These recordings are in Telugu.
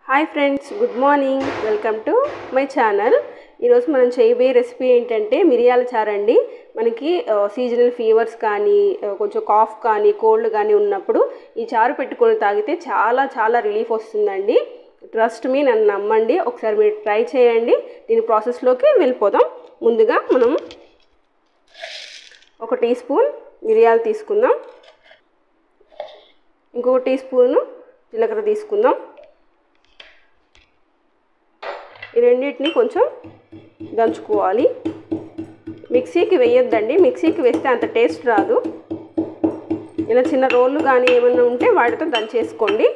hi friends good morning welcome to my channel ఈరోజు మనం చేయబోయే రెసిపీ ఏంటంటే మిరియాల చారు అండి మనకి సీజనల్ ఫీవర్స్ కానీ ఆ, కొంచెం కాఫ్ కానీ కోల్డ్ కానీ ఉన్నప్పుడు ఈ చారు పెట్టుకొని తాగితే చాలా చాలా రిలీఫ్ వస్తుందండి ట్రస్ట్ మీ నన్ను నమ్మండి ఒకసారి మీరు ట్రై చేయండి దీని ప్రాసెస్లోకి వెళ్ళిపోదాం ముందుగా మనం ఒక టీ స్పూన్ మిరియాలు తీసుకుందాం ఇంకొక టీ స్పూను జీలకర్ర తీసుకుందాం ఈ రెండింటిని కొంచెం దంచుకోవాలి మిక్సీకి వేయొద్దండి మిక్సీకి వేస్తే అంత టేస్ట్ రాదు ఇలా చిన్న రోళ్ళు కానీ ఏమైనా ఉంటే వాటితో దంచేసుకోండి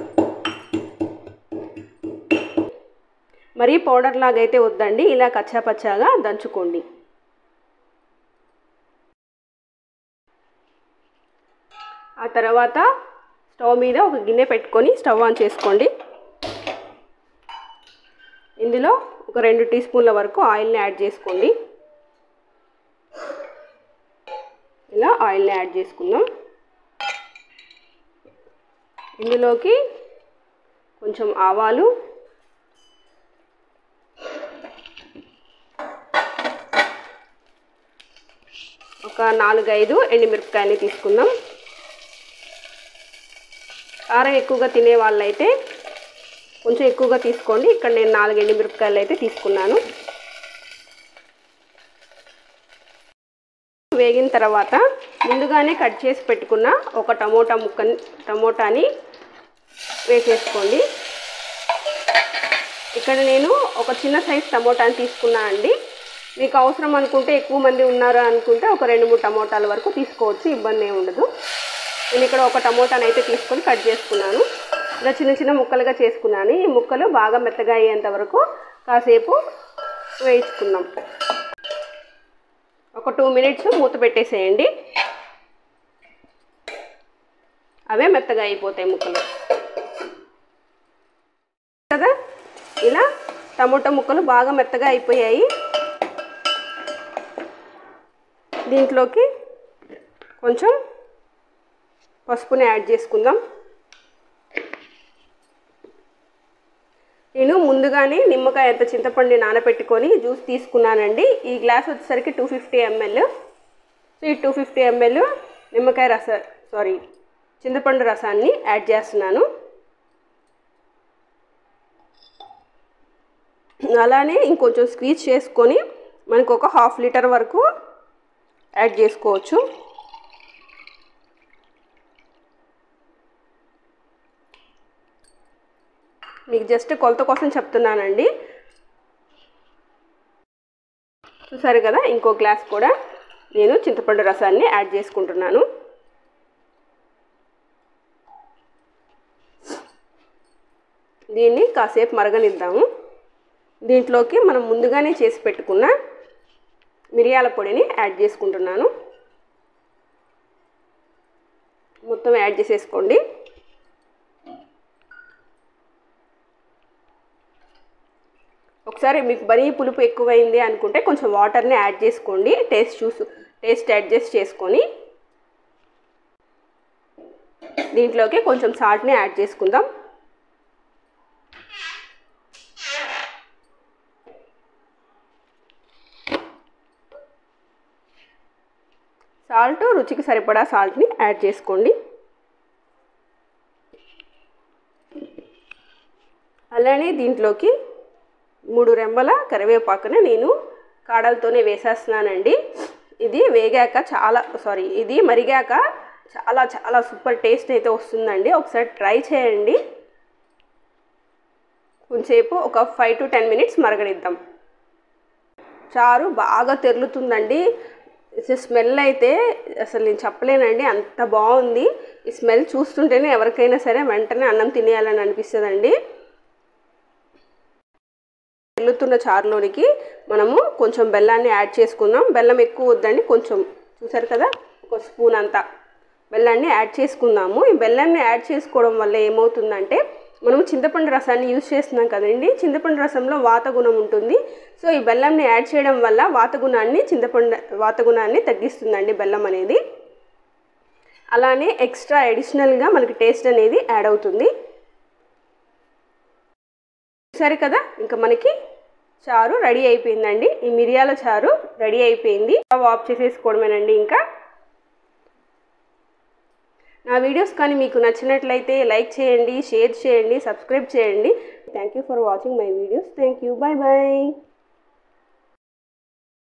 మరీ పౌడర్ లాగా అయితే వద్దండి ఇలా కచ్చాపచ్చాగా దంచుకోండి ఆ తర్వాత స్టవ్ మీద ఒక గిన్నె పెట్టుకొని స్టవ్ ఆన్ చేసుకోండి ఇందులో ఒక రెండు టీ స్పూన్ల వరకు ఆయిల్ని యాడ్ చేసుకోండి ఇలా ఆయిల్ని యాడ్ చేసుకుందాం ఇందులోకి కొంచెం ఆవాలు ఒక నాలుగైదు ఎండుమిరపకాయలు తీసుకుందాం కారం ఎక్కువగా తినే వాళ్ళైతే కొంచెం ఎక్కువగా తీసుకోండి ఇక్కడ నేను నాలుగు ఎండుమిరపకాయలు అయితే తీసుకున్నాను వేగిన తర్వాత ముందుగానే కట్ చేసి పెట్టుకున్న ఒక టమోటా ముక్కని టమోటాని వేసేసుకోండి ఇక్కడ నేను ఒక చిన్న సైజ్ టమోటాని తీసుకున్నా అండి మీకు అవసరం అనుకుంటే ఎక్కువ మంది ఉన్నారు అనుకుంటే ఒక రెండు మూడు టమోటాల వరకు తీసుకోవచ్చు ఇబ్బంది ఏమి ఉండదు నేను ఇక్కడ ఒక టమోటాని అయితే తీసుకొని కట్ చేసుకున్నాను ఇలా చిన్న చిన్న ముక్కలుగా చేసుకున్నాను ఈ ముక్కలు బాగా మెత్తగా అయ్యేంత వరకు కాసేపు వేయించుకుందాం ఒక టూ మినిట్స్ మూత పెట్టేసేయండి అవే మెత్తగా అయిపోతాయి ముక్కలు కదా ఇలా టమోటా ముక్కలు బాగా మెత్తగా అయిపోయాయి దీంట్లోకి కొంచెం పసుపుని యాడ్ చేసుకుందాం నేను ముందుగానే నిమ్మకాయ అంత చింతపండు నానబెట్టుకొని జ్యూస్ తీసుకున్నానండి ఈ గ్లాస్ వచ్చేసరికి టూ ఫిఫ్టీ ఎంఎల్ సో ఈ టూ ఫిఫ్టీ ఎంఎల్ నిమ్మకాయ రస సారీ చింతపండు రసాన్ని యాడ్ చేస్తున్నాను అలానే ఇంకొంచెం స్క్వీజ్ చేసుకొని మనకు ఒక హాఫ్ లీటర్ వరకు యాడ్ చేసుకోవచ్చు మీకు జస్ట్ కొలత కోసం చెప్తున్నానండి చూసారు కదా ఇంకో గ్లాస్ కూడా నేను చింతపండు రసాన్ని యాడ్ చేసుకుంటున్నాను దీన్ని కాసేపు మరగనిద్దాము దీంట్లోకి మనం ముందుగానే చేసి పెట్టుకున్న మిరియాల పొడిని యాడ్ చేసుకుంటున్నాను మొత్తం యాడ్ చేసేసుకోండి ఒకసారి మీకు బరీ పులుపు ఎక్కువైంది అనుకుంటే కొంచెం వాటర్ని యాడ్ చేసుకోండి టేస్ట్ చూసు టేస్ట్ అడ్జస్ట్ చేసుకొని దీంట్లోకి కొంచెం సాల్ట్ని యాడ్ చేసుకుందాం సాల్ట్ రుచికి సరిపడా సాల్ట్ని యాడ్ చేసుకోండి అలానే దీంట్లోకి మూడు రెంబల కరివేపాకుని నేను కాడలతోనే వేసేస్తున్నానండి ఇది వేగాక చాలా సారీ ఇది మరిగాక చాలా చాలా సూపర్ టేస్ట్ అయితే వస్తుందండి ఒకసారి ట్రై చేయండి కొంచెంసేపు ఒక ఫైవ్ టు టెన్ మినిట్స్ మరగనిద్దాం చారు బాగా తెరులుతుందండి స్మెల్ అయితే అసలు నేను చెప్పలేనండి అంత బాగుంది ఈ స్మెల్ చూస్తుంటేనే ఎవరికైనా సరే వెంటనే అన్నం తినేయాలని అనిపిస్తుందండి వెల్లుతున్న చారులోనికి మనము కొంచెం బెల్లాన్ని యాడ్ చేసుకుందాం బెల్లం ఎక్కువ వద్దండి కొంచెం చూసారు కదా ఒక స్పూన్ అంతా బెల్లాన్ని యాడ్ చేసుకుందాము ఈ బెల్లాన్ని యాడ్ చేసుకోవడం వల్ల ఏమవుతుందంటే మనం చింతపండు రసాన్ని యూజ్ చేస్తున్నాం కదండి చింతపండు రసంలో వాత గుణం ఉంటుంది సో ఈ బెల్లంని యాడ్ చేయడం వల్ల వాత గుణాన్ని చింతపండు వాత గుణాన్ని తగ్గిస్తుందండి బెల్లం అనేది అలానే ఎక్స్ట్రా అడిషనల్గా మనకి టేస్ట్ అనేది యాడ్ అవుతుంది చూసారు కదా ఇంకా మనకి చారు రెడీ అయిపోయిందండి ఈ మిరియాల చారు రెడీ అయిపోయింది స్టవ్ ఆఫ్ చేసేసుకోవడమేనండి ఇంకా నా వీడియోస్ కానీ మీకు నచ్చినట్లయితే లైక్ చేయండి షేర్ చేయండి సబ్స్క్రైబ్ చేయండి thank you for watching my videos thank you bye bye